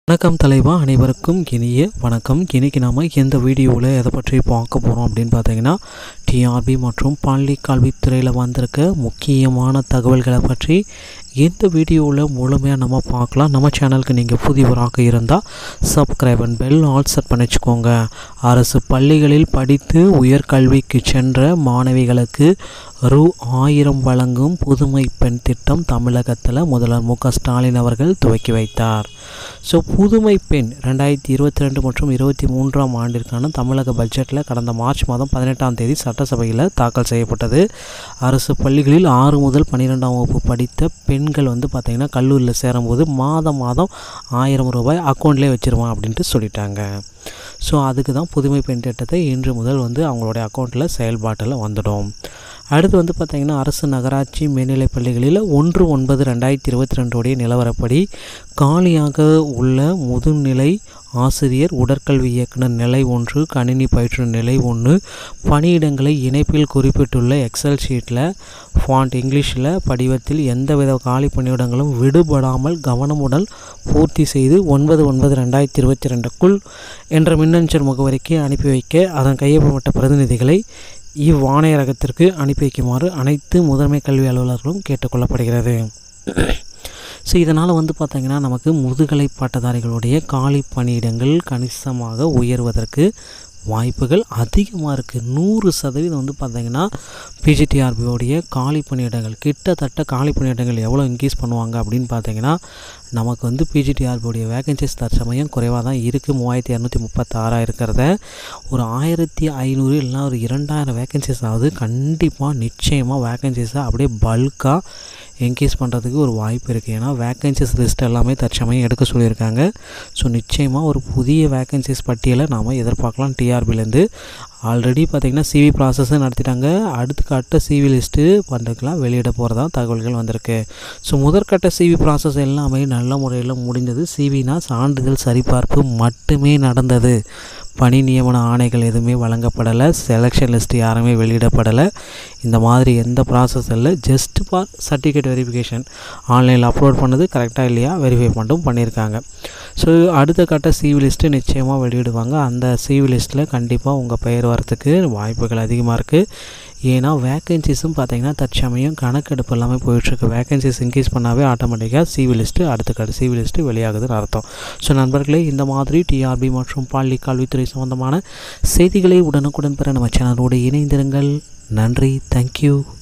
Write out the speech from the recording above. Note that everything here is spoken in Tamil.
வணக்கம் தலைவா அனைவருக்கும் இனிய வணக்கம் இன்னைக்கு நாம் எந்த வீடியோவில் எதை பற்றி பார்க்க போகிறோம் அப்படின்னு பார்த்தீங்கன்னா டிஆர்பி மற்றும் பள்ளி கல்வித்துறையில் வந்திருக்க முக்கியமான தகவல்களை பற்றி இந்த வீடியோவில் முழுமையாக நம்ம பார்க்கலாம் நம்ம சேனலுக்கு நீங்கள் புதியவராக இருந்தால் subscribe and bell all set பண்ணி வச்சுக்கோங்க அரசு பள்ளிகளில் படித்து உயர்கல்விக்கு சென்ற மாணவிகளுக்கு ரூ ஆயிரம் வழங்கும் புதுமை பெண் திட்டம் தமிழகத்தில் முதல்வர் மு க ஸ்டாலின் அவர்கள் துவக்கி வைத்தார் ஸோ புதுமை பெண் ரெண்டாயிரத்தி இருபத்தி ரெண்டு மற்றும் இருபத்தி மூன்றாம் ஆண்டிற்கான தமிழக பட்ஜெட்டில் கடந்த மார்ச் மாதம் பதினெட்டாம் தேதி சட்டசபையில் தாக்கல் செய்யப்பட்டது அரசு பள்ளிகளில் ஆறு முதல் பன்னிரெண்டாம் வகுப்பு படித்த பெண்கள் வந்து பார்த்திங்கன்னா கல்லூரியில் சேரும்போது மாதம் மாதம் ஆயிரம் ரூபாய் அக்கௌண்ட்லேயே வச்சுருவான் அப்படின்ட்டு சொல்லிட்டாங்க ஸோ அதுக்கு தான் புதுமை பெண் திட்டத்தை இன்று முதல் வந்து அவங்களுடைய அக்கௌண்ட்டில் செயல்பாட்டில் வந்துடும் அடுத்து வந்து பார்த்திங்கன்னா அரசு நகராட்சி மேல்நிலைப் பள்ளிகளில் ஒன்று ஒன்பது ரெண்டாயிரத்தி இருபத்தி ரெண்டுடைய நிலவரப்படி காலியாக உள்ள முதுநிலை ஆசிரியர் உடற்கல்வி இயக்குனர் நிலை ஒன்று கணினி பயிற்றுனர் நிலை ஒன்று பணியிடங்களை இணைப்பில் குறிப்பிட்டுள்ள எக்ஸல் ஷீட்டில் ஃபாண்ட் இங்கிலீஷில் படிவத்தில் எந்தவித காலி பணியிடங்களும் விடுபடாமல் கவனமுடன் பூர்த்தி செய்து ஒன்பது ஒன்பது ரெண்டாயிரத்தி இருபத்தி ரெண்டுக்குள் என்ற மின்னஞ்சல் முகவரிக்கு அனுப்பி வைக்க அதன் கையொப்பமிட்ட பிரதிநிதிகளை இவ்வாணையரகத்திற்கு அனுப்பி வைக்குமாறு அனைத்து முதன்மை கல்வி அலுவலர்களும் கேட்டுக்கொள்ளப்படுகிறது ஸோ இதனால் வந்து பார்த்திங்கன்னா நமக்கு முதுகலை பட்டதாரிகளுடைய காலி பணியிடங்கள் கணிசமாக உயர்வதற்கு வாய்ப்புகள் அதிகமாக இருக்குது நூறு சதவீதம் வந்து பார்த்திங்கன்னா பிஜிடிஆர்பியோடைய காலி பணியிடங்கள் கிட்டத்தட்ட காலி பணியிடங்கள் எவ்வளோ இன்க்ரீஸ் பண்ணுவாங்க அப்படின்னு பார்த்தீங்கன்னா நமக்கு வந்து பிஜிடிஆர்பியோடைய வேகன்சிஸ் தற்சமயம் குறைவாக தான் இருக்குது மூவாயிரத்தி இரநூத்தி முப்பத்தாறாக இருக்கிறத ஒரு ஆயிரத்தி ஐநூறு இல்லைனா ஒரு இரண்டாயிரம் வேகன்சிஸ் ஆகுது கண்டிப்பாக நிச்சயமாக வேகன்சிஸை அப்படியே பல்காக என்கேஸ் பண்ணுறதுக்கு ஒரு வாய்ப்பு இருக்குது ஏன்னா வேக்கன்சிஸ் லிஸ்ட் எல்லாமே தற்சமயம் எடுக்க சொல்லியிருக்காங்க ஸோ நிச்சயமாக ஒரு புதிய வேக்கன்சிஸ் பட்டியலை நாம் எதிர்பார்க்கலாம் டிஆர்பிலேருந்து ஆல்ரெடி பார்த்திங்கன்னா சிவி ப்ராசஸும் நடத்திட்டாங்க அடுத்த கட்ட சிவி லிஸ்ட்டு பண்ணுறதுக்கெலாம் வெளியிட போகிறதா தகவல்கள் வந்திருக்கு ஸோ முதற்கட்ட சிவி ப்ராசஸ் எல்லாமே நல்ல முறையில் முடிந்தது சிவினா சான்றிதழ் சரிபார்ப்பு மட்டுமே நடந்தது பணி நியமன ஆணைகள் எதுவுமே வழங்கப்படலை செலெக்ஷன் லிஸ்ட் யாருமே வெளியிடப்படலை இந்த மாதிரி எந்த ப்ராசஸ் இல்லை ஜஸ்ட் ஃபார் சர்டிஃபிகேட் வெரிஃபிகேஷன் ஆன்லைனில் அப்லோட் பண்ணது கரெக்டாக இல்லையா வெரிஃபை மட்டும் பண்ணியிருக்காங்க ஸோ அடுத்த கட்ட சிவி லிஸ்ட்டு நிச்சயமாக வெளியிடுவாங்க அந்த சிவி லிஸ்ட்டில் கண்டிப்பாக உங்கள் பெயர் வரத்துக்கு வாய்ப்புகள் அதிகமாக இருக்குது ஏன்னா வேக்கன்சிஸும் பார்த்தீங்கன்னா தற்சமயம் கணக்கெடுப்பு எல்லாமே போயிட்டுருக்கு வேக்கன்சிஸ் இன்க்ரீஸ் பண்ணாவே ஆட்டோமேட்டிக்காக சிவி லிஸ்ட்டு அடுத்த கட்ட சிவி லிஸ்ட்டு வெளியாகுதுன்னு அர்த்தம் ஸோ நண்பர்களே இந்த மாதிரி டிஆர்பி மற்றும் பள்ளி கல்வித்துறை சம்பந்தமான செய்திகளை உடனுக்குடன் பெற நம்ம சேனலோடு இணைந்திருங்கள் நன்றி தேங்க்யூ